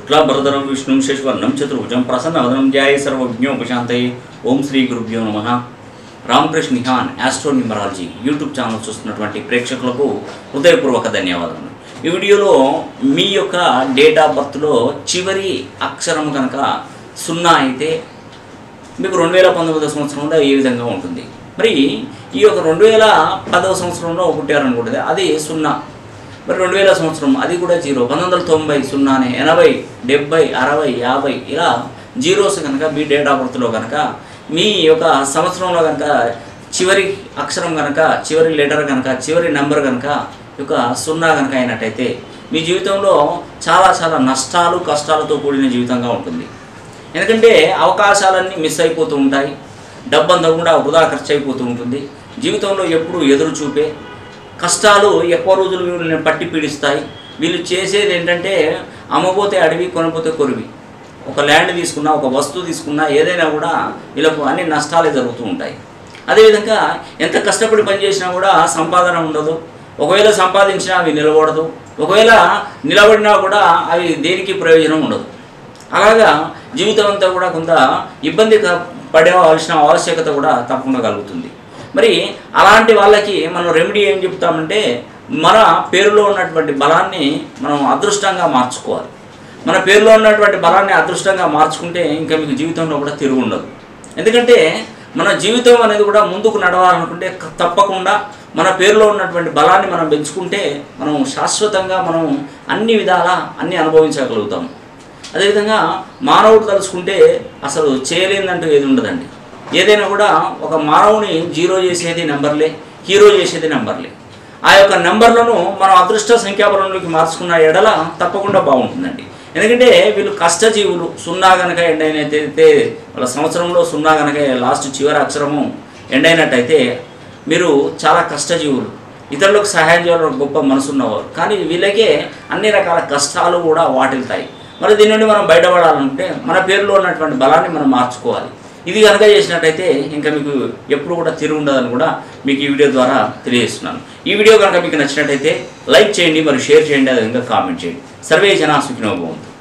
శుక్లాభరధరం విష్ణుం శశివర్ణం చతుర్భుజం ప్రసన్నవదనం ధ్యాయ సర్వజ్ఞోపశాంతయే ఓం శ్రీ గురుభ్యో నమ Ramakrishna Nihan astro numerology YouTube channel చూస్తున్నటువంటి ప్రేక్షకులకు హృదయపూర్వక ధన్యవాదాలు ఈ వీడియోలో మీ యొక్క డేట్ ఆఫ్ బర్త్లో చివరి అక్షరం కనుక సున్నా అయితే మీకు రెండు వేల పంతొమ్మిదో సంవత్సరంలో ఏ విధంగా ఉంటుంది మరి ఈ యొక్క రెండు వేల పదవ సంవత్సరంలో పుట్టారనుకుంటుంది అది సున్నా మరి రెండు వేల సంవత్సరం అది కూడా జీరో పంతొమ్మిది వందల తొంభై సున్నానే ఎనభై డెబ్బై అరవై యాభై ఇలా జీరోస్ కనుక మీ డేట్ ఆఫ్ బర్త్లో కనుక మీ యొక్క సంవత్సరంలో కనుక చివరి అక్షరం కనుక చివరి లెటర్ కనుక చివరి నెంబర్ కనుక యొక్క సున్నా కనుక అయినట్టయితే మీ జీవితంలో చాలా చాలా నష్టాలు కష్టాలతో కూడిన జీవితంగా ఉంటుంది ఎందుకంటే అవకాశాలన్నీ మిస్ అయిపోతూ ఉంటాయి డబ్బంతా కూడా వృధా ఖర్చు అయిపోతూ ఉంటుంది జీవితంలో ఎప్పుడు ఎదురు చూపే కష్టాలు ఎక్కువ రోజులు వీళ్ళని పట్టి పీడిస్తాయి వీళ్ళు చేసేది ఏంటంటే అమ్మపోతే అడవి కొనపోతే కొరివి ఒక ల్యాండ్ తీసుకున్నా ఒక వస్తువు తీసుకున్నా ఏదైనా కూడా వీళ్ళకు అన్ని నష్టాలే జరుగుతూ ఉంటాయి అదేవిధంగా ఎంత కష్టపడి పనిచేసినా కూడా సంపాదన ఉండదు ఒకవేళ సంపాదించినా అవి నిలబడదు ఒకవేళ నిలబడినా కూడా అవి దేనికి ప్రయోజనం ఉండదు అలాగా జీవితం అంతా కూడా కొంత ఇబ్బంది క- పడవలసిన ఆవశ్యకత కూడా తప్పకుండా కలుగుతుంది మరి అలాంటి వాళ్ళకి మనం రెమెడీ ఏం చెప్తామంటే మన పేరులో ఉన్నటువంటి బలాన్ని మనం అదృష్టంగా మార్చుకోవాలి మన పేరులో ఉన్నటువంటి బలాన్ని అదృష్టంగా మార్చుకుంటే ఇంకా మీకు జీవితంలో కూడా తిరుగు ఉండదు ఎందుకంటే మన జీవితం అనేది కూడా ముందుకు నడవాలనుకుంటే క- తప్పకుండా మన పేరులో ఉన్నటువంటి బలాన్ని మనం పెంచుకుంటే మనం శాశ్వతంగా మనం అన్ని విధాలా అన్ని అనుభవించగలుగుతాం అదేవిధంగా మానవుడు తలుచుకుంటే అసలు చేయలేదంటూ ఏది ఉండదండి ఏదైనా కూడా ఒక మానవుని జీరో చేసేది నెంబర్లే హీరో చేసేది నెంబర్లే ఆ యొక్క నెంబర్లను మనం అదృష్ట సంఖ్యాబలంలోకి మార్చుకున్న ఎడల తప్పకుండా బాగుంటుందండి ఎందుకంటే వీళ్ళు కష్టజీవులు సున్నా కనుక ఎండైనట్టయితే వాళ్ళ సంవత్సరంలో సున్నా కనుక లాస్ట్ చివరి అక్షరము ఎండైనట్టయితే మీరు చాలా కష్టజీవులు ఇతరులకు సహాయం చేయడం గొప్ప మనసు ఉన్నవారు కానీ వీళ్ళకే అన్ని రకాల కష్టాలు కూడా వాటిల్తాయి మరి దీని నుండి మనం బయటపడాలంటే మన పేరులో ఉన్నటువంటి బలాన్ని మనం మార్చుకోవాలి ఇది కనుక చేసినట్టయితే ఇంకా మీకు ఎప్పుడు కూడా తిరిగి ఉండదని కూడా మీకు ఈ వీడియో ద్వారా తెలియజేస్తున్నాను ఈ వీడియో కనుక మీకు నచ్చినట్టయితే లైక్ చేయండి మరియు షేర్ చేయండి అదేవిధంగా కామెంట్ చేయండి సర్వే జనా సుఖినో భవంతు